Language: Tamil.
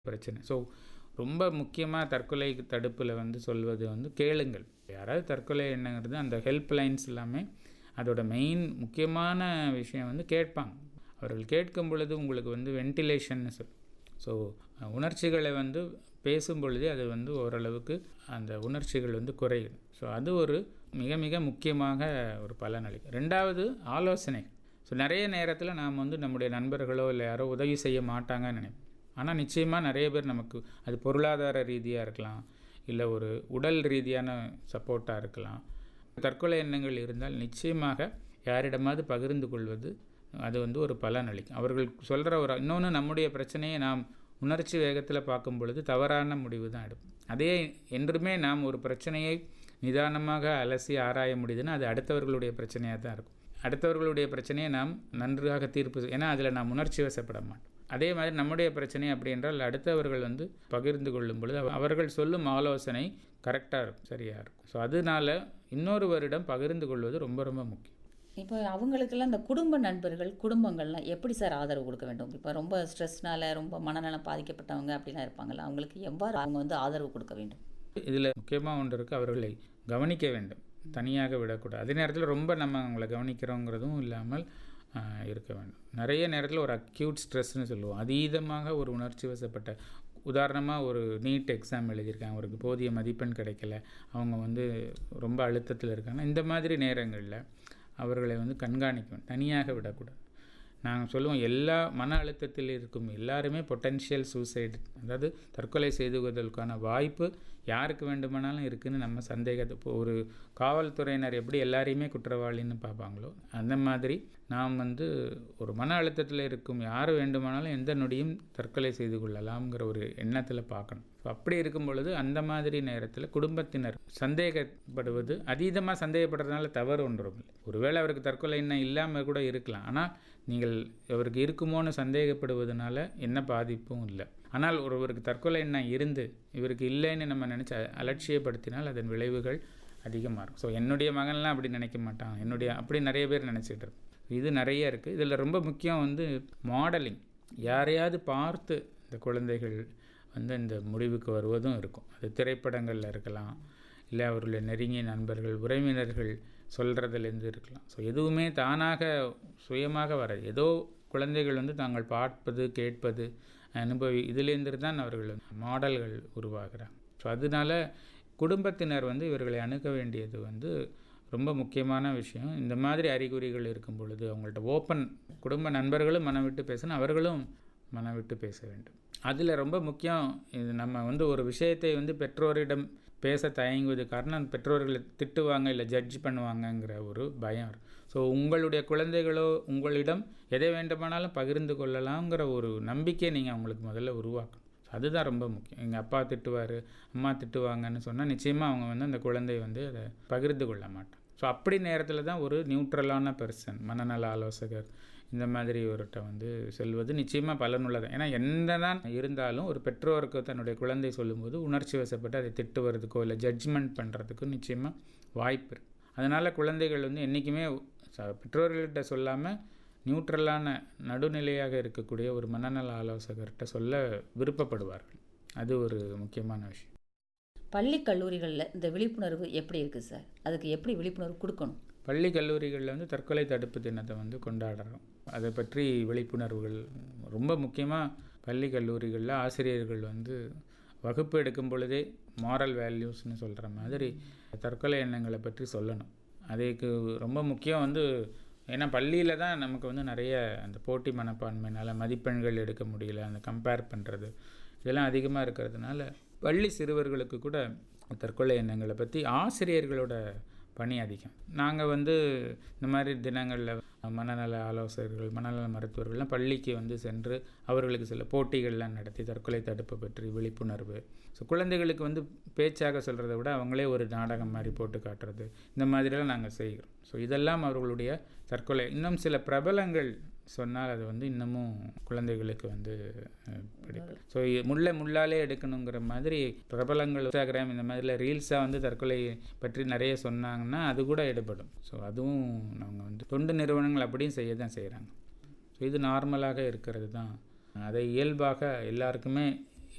பிரச்சனை ஸோ ரொம்ப முக்கியமாக தற்கொலை தடுப்பில் வந்து சொல்வது வந்து கேளுங்கள் யாராவது தற்கொலை என்னங்கிறது அந்த ஹெல்ப் லைன்ஸ் எல்லாமே அதோட மெயின் முக்கியமான விஷயம் வந்து கேட்பாங்க அவர்கள் கேட்கும் பொழுது உங்களுக்கு வந்து வென்டிலேஷன்னு சொல் ஸோ உணர்ச்சிகளை வந்து பேசும் பொழுதே அது வந்து ஓரளவுக்கு அந்த உணர்ச்சிகள் வந்து குறையும் ஸோ அது ஒரு மிக மிக முக்கியமாக ஒரு பலன் அளிக்கும் ரெண்டாவது ஆலோசனை ஸோ நிறைய நேரத்தில் நாம் வந்து நம்முடைய நண்பர்களோ இல்லை யாரோ உதவி செய்ய மாட்டாங்கன்னு நினைப்போம் ஆனால் நிச்சயமாக நிறைய பேர் நமக்கு அது பொருளாதார ரீதியாக இருக்கலாம் இல்லை ஒரு உடல் ரீதியான சப்போர்ட்டாக இருக்கலாம் தற்கொலை எண்ணங்கள் இருந்தால் நிச்சயமாக யாரிடமாவது பகிர்ந்து கொள்வது அது வந்து ஒரு பலன் அளிக்கும் அவர்கள் சொல்கிற ஒரு இன்னொன்று நம்முடைய பிரச்சனையை நாம் உணர்ச்சி வேகத்தில் பார்க்கும் பொழுது தவறான முடிவு தான் எடுப்போம் அதே என்றுமே நாம் ஒரு பிரச்சனையை நிதானமாக அலசி ஆராய முடியுதுன்னா அது அடுத்தவர்களுடைய பிரச்சனையாக தான் இருக்கும் அடுத்தவர்களுடைய பிரச்சனையை நாம் நன்றாக தீர்ப்பு ஏன்னா அதில் நாம் உணர்ச்சி வசப்பட மாட்டோம் அதே மாதிரி நம்முடைய பிரச்சனை அப்படி என்றால் அடுத்தவர்கள் வந்து பகிர்ந்து கொள்ளும் பொழுது அவர்கள் சொல்லும் ஆலோசனை கரெக்டாக இருக்கும் சரியாக இருக்கும் ஸோ அதனால இன்னொருவரிடம் பகிர்ந்து கொள்வது ரொம்ப ரொம்ப முக்கியம் இப்போ அவங்களுக்கெல்லாம் இந்த குடும்ப நண்பர்கள் குடும்பங்கள்லாம் எப்படி சார் ஆதரவு கொடுக்க வேண்டும் இப்போ ரொம்ப ஸ்ட்ரெஸ்னால ரொம்ப மனநலம் பாதிக்கப்பட்டவங்க அப்படிலாம் இருப்பாங்கல்ல அவங்களுக்கு எவ்வாறு அவங்க வந்து ஆதரவு கொடுக்க வேண்டும் இதில் முக்கியமாக ஒன்று இருக்குது அவர்களை கவனிக்க வேண்டும் தனியாக விடக்கூடாது அதே நேரத்தில் ரொம்ப நம்ம அவங்கள கவனிக்கிறோங்கிறதும் இல்லாமல் இருக்க வேண்டும் நிறைய நேரத்தில் ஒரு அக்யூட் ஸ்ட்ரெஸ்ன்னு சொல்லுவோம் அதீதமாக ஒரு உணர்ச்சி வசப்பட்ட உதாரணமாக ஒரு நீட் எக்ஸாம் எழுதியிருக்காங்க அவருக்கு போதிய மதிப்பெண் கிடைக்கல அவங்க வந்து ரொம்ப அழுத்தத்தில் இருக்காங்க இந்த மாதிரி நேரங்களில் அவர்களை வந்து கண்காணிக்கணும் தனியாக விடக்கூடாது நாங்கள் சொல்லுவோம் எல்லா மன அழுத்தத்தில் இருக்கும் எல்லாருமே பொட்டென்ஷியல் சூசைடு அதாவது தற்கொலை செய்து கொள்வதற்கான வாய்ப்பு யாருக்கு வேண்டுமானாலும் இருக்குதுன்னு நம்ம சந்தேகத்தை இப்போ ஒரு காவல்துறையினர் எப்படி எல்லாரையுமே குற்றவாளின்னு பார்ப்பாங்களோ அந்த மாதிரி நாம் வந்து ஒரு மன அழுத்தத்தில் இருக்கும் யார் வேண்டுமானாலும் எந்த நொடியும் தற்கொலை செய்து கொள்ளலாம்ங்கிற ஒரு எண்ணத்தில் பார்க்கணும் ஸோ அப்படி இருக்கும் பொழுது அந்த மாதிரி நேரத்தில் குடும்பத்தினர் சந்தேகப்படுவது அதீதமாக சந்தேகப்படுறதுனால தவறு ஒன்றும் இல்லை ஒருவேளை அவருக்கு தற்கொலை எண்ணம் இல்லாமல் கூட இருக்கலாம் ஆனால் நீங்கள் அவருக்கு இருக்குமோன்னு சந்தேகப்படுவதனால என்ன பாதிப்பும் இல்லை ஆனால் ஒருவருக்கு தற்கொலை எண்ணம் இருந்து இவருக்கு இல்லைன்னு நம்ம நினச்சி அலட்சியப்படுத்தினால் அதன் விளைவுகள் அதிகமாக இருக்கும் ஸோ என்னுடைய மகன்லாம் அப்படி நினைக்க மாட்டான் என்னுடைய அப்படி நிறைய பேர் நினச்சிட்டு இருக்கும் இது நிறைய இருக்குது இதில் ரொம்ப முக்கியம் வந்து மாடலிங் யாரையாவது பார்த்து இந்த குழந்தைகள் வந்து இந்த முடிவுக்கு வருவதும் இருக்கும் அது திரைப்படங்களில் இருக்கலாம் இல்லை அவர்களுடைய நெருங்கிய நண்பர்கள் உறவினர்கள் சொல்கிறதுலேருந்து இருக்கலாம் ஸோ எதுவுமே தானாக சுயமாக வராது ஏதோ குழந்தைகள் வந்து தாங்கள் பார்ப்பது கேட்பது அனுபவி இதுலேருந்து தான் அவர்கள் மாடல்கள் உருவாகிறாங்க ஸோ அதனால குடும்பத்தினர் வந்து இவர்களை அணுக வேண்டியது வந்து ரொம்ப முக்கியமான விஷயம் இந்த மாதிரி அறிகுறிகள் இருக்கும் பொழுது அவங்கள்ட்ட ஓப்பன் குடும்ப நண்பர்களும் மனம் விட்டு பேசணும் அவர்களும் மனம் விட்டு பேச வேண்டும் அதில் ரொம்ப முக்கியம் இது நம்ம வந்து ஒரு விஷயத்தை வந்து பெற்றோரிடம் பேச தயங்குவது காரணம் பெற்றோர்களை திட்டுவாங்க இல்லை ஜட்ஜ் பண்ணுவாங்கங்கிற ஒரு பயம் ஸோ உங்களுடைய குழந்தைகளோ உங்களிடம் எதை வேண்டுமானாலும் பகிர்ந்து கொள்ளலாங்கிற ஒரு நம்பிக்கையை நீங்கள் அவங்களுக்கு முதல்ல உருவாக்கணும் அதுதான் ரொம்ப முக்கியம் எங்கள் அப்பா திட்டுவார் அம்மா திட்டுவாங்கன்னு சொன்னால் நிச்சயமாக அவங்க வந்து அந்த குழந்தை வந்து அதை பகிர்ந்து கொள்ள மாட்டான் ஸோ அப்படி நேரத்தில் தான் ஒரு நியூட்ரலான பர்சன் மனநல ஆலோசகர் இந்த மாதிரி ஒருட்ட வந்து செல்வது நிச்சயமாக பலனுள்ளது ஏன்னா எந்த தான் இருந்தாலும் ஒரு பெற்றோருக்கு தன்னுடைய குழந்தை சொல்லும்போது உணர்ச்சி வசப்பட்டு அதை திட்டுவதுக்கோ இல்லை ஜட்ஜ்மெண்ட் பண்ணுறதுக்கோ நிச்சயமாக வாய்ப்பு இருக்குது அதனால் குழந்தைகள் வந்து என்றைக்குமே பெற்றோர்கள்கிட்ட சொல்லாமல் நியூட்ரலான நடுநிலையாக இருக்கக்கூடிய ஒரு மனநல ஆலோசகர்கிட்ட சொல்ல விருப்பப்படுவார்கள் அது ஒரு முக்கியமான விஷயம் பள்ளி கல்லூரிகளில் இந்த விழிப்புணர்வு எப்படி இருக்குது சார் அதுக்கு எப்படி விழிப்புணர்வு கொடுக்கணும் பள்ளி கல்லூரிகளில் வந்து தற்கொலை தடுப்பு தினத்தை வந்து கொண்டாடுறோம் அதை பற்றி விழிப்புணர்வுகள் ரொம்ப முக்கியமாக பள்ளி கல்லூரிகளில் ஆசிரியர்கள் வந்து வகுப்பு எடுக்கும் பொழுதே மாரல் வேல்யூஸ்னு சொல்கிற மாதிரி தற்கொலை எண்ணங்களை பற்றி சொல்லணும் அதுக்கு ரொம்ப முக்கியம் வந்து ஏன்னா பள்ளியில் தான் நமக்கு வந்து நிறைய அந்த போட்டி மனப்பான்மையினால் மதிப்பெண்கள் எடுக்க முடியல அந்த கம்பேர் பண்ணுறது இதெல்லாம் அதிகமாக இருக்கிறதுனால பள்ளி சிறுவர்களுக்கு கூட தற்கொலை எண்ணங்களை பற்றி ஆசிரியர்களோட பணி அதிகம் நாங்கள் வந்து இந்த மாதிரி தினங்களில் மனநல ஆலோசகர்கள் மனநல மருத்துவர்கள்லாம் பள்ளிக்கு வந்து சென்று அவர்களுக்கு சில போட்டிகள்லாம் நடத்தி தற்கொலை தடுப்பு பற்றி விழிப்புணர்வு ஸோ குழந்தைகளுக்கு வந்து பேச்சாக சொல்கிறத விட அவங்களே ஒரு நாடகம் மாதிரி போட்டு காட்டுறது இந்த மாதிரிலாம் நாங்கள் செய்கிறோம் ஸோ இதெல்லாம் அவர்களுடைய தற்கொலை இன்னும் சில பிரபலங்கள் சொன்னால் அது வந்து இன்னமும் குழந்தைகளுக்கு வந்து பிடிக்கும் ஸோ முல்லை முள்ளாலே எடுக்கணுங்கிற மாதிரி பிரபலங்கள் இன்ஸ்டாகிராம் இந்த மாதிரில ரீல்ஸாக வந்து தற்கொலை பற்றி நிறைய சொன்னாங்கன்னா அது கூட எடுபடும் ஸோ அதுவும் நாங்கள் வந்து தொண்டு நிறுவனங்கள் அப்படியும் செய்ய தான் செய்கிறாங்க ஸோ இது நார்மலாக இருக்கிறது தான் அதை இயல்பாக எல்லாருக்குமே